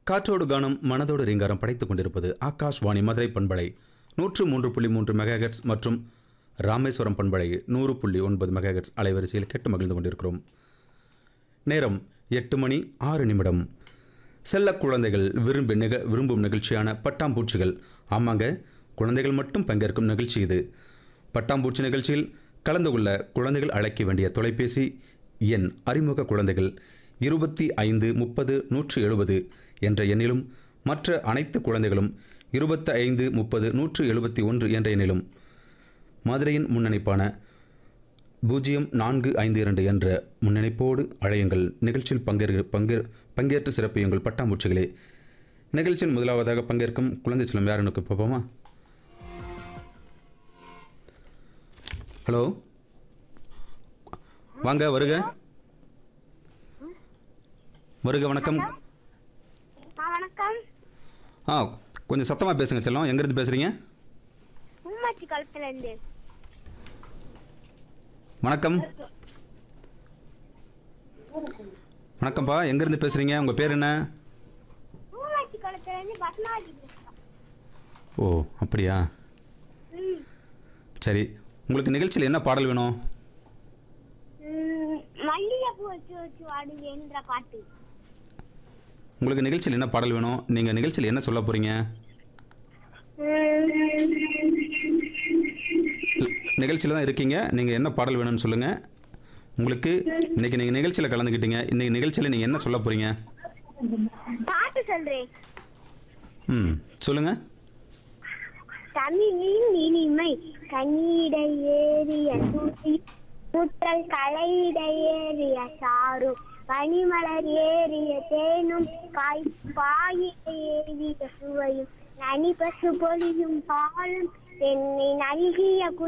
காற்றோடு கானம் மனதோடு ரீங்காரம் படைத்துக் கொண்டிருப்பது ஆகாஷ்வாணி மதுரை பண்பலை நூற்று மூன்று புள்ளி மூன்று மெகாஹெட்ஸ் மற்றும் ராமேஸ்வரம் பண்பலை நூறு புள்ளி ஒன்பது மெகாஹெட்ஸ் அலைவரிசையில் கேட்டு மகிழ்ந்து கொண்டிருக்கிறோம் நேரம் எட்டு மணி ஆறு நிமிடம் செல்ல குழந்தைகள் விரும்பி நிக விரும்பும் நிகழ்ச்சியான பட்டாம்பூச்சிகள் ஆமாங்க குழந்தைகள் மட்டும் பங்கேற்கும் நிகழ்ச்சி இது பட்டாம்பூச்சி நிகழ்ச்சியில் கலந்து கொள்ள குழந்தைகள் அழைக்க வேண்டிய தொலைபேசி எண் அறிமுக குழந்தைகள் இருபத்தி ஐந்து முப்பது நூற்று எழுபது என்ற எண்ணிலும் மற்ற அனைத்து குழந்தைகளும் இருபத்தி ஐந்து முப்பது நூற்று எழுபத்தி ஒன்று என்ற எண்ணிலும் மதுரையின் முன்னணிப்பான பூஜ்ஜியம் நான்கு ஐந்து இரண்டு என்ற முன்னணிப்போடு அழையுங்கள் நிகழ்ச்சியில் பங்கேற்க பங்கே பங்கேற்று சிறப்பியுங்கள் பட்டாம்பூச்சிகளே நிகழ்ச்சியில் முதலாவதாக பங்கேற்கும் குழந்தை செல்லம் யாருன்னு பார்ப்போமா ஹலோ வாங்க வருக வருக வணக்கம் ஆ வணக்கம் ஆ கொஞ்சம் சத்தமாக பேசுங்க செல்லம் எங்கேருந்து பேசுகிறீங்க உம்மாச்சி குளத்துலேருந்து வணக்கம் வணக்கம்ப்பா எங்கேருந்து பேசுகிறீங்க உங்கள் பேர் என்ன உம்மாச்சி குளத்துலேருந்து பத்மாவதி பேசுகிறோம் ஓ அப்படியா ம் சரி உங்களுக்கு நிகழ்ச்சியில் என்ன பாடல் வேணும் ம், மல்லிகைப்பூ வச்சு வச்சு வாடுங்கன்ற பாட்டு உங்களுக்கு நிகழ்ச்சியில் என்ன பாடல் வேணும் நீங்கள் நிகழ்ச்சியில் என்ன சொல்ல போகிறீங்க நிகழ்ச்சியில் தான் இருக்கீங்க நீங்கள் என்ன பாடல் வேணும்னு சொல்லுங்கள் உங்களுக்கு இன்றைக்கி நீங்கள் நிகழ்ச்சியில் கலந்துக்கிட்டீங்க இன்றைக்கி நிகழ்ச்சியில் நீங்கள் என்ன சொல்ல போகிறீங்க பாட்டு சொல்றேன் ம் சொல்லுங்கள் தமிழின் இனிமை கண்ணீட ஏறிய துளி முற்றல் கலையிட ஏறிய சாரும் பனிமலர் ஏறிய தேனும் காய் பாயிட ஏறிய சுவையும் நனி பசு பொழியும் பாலும் என்னை நல்கிய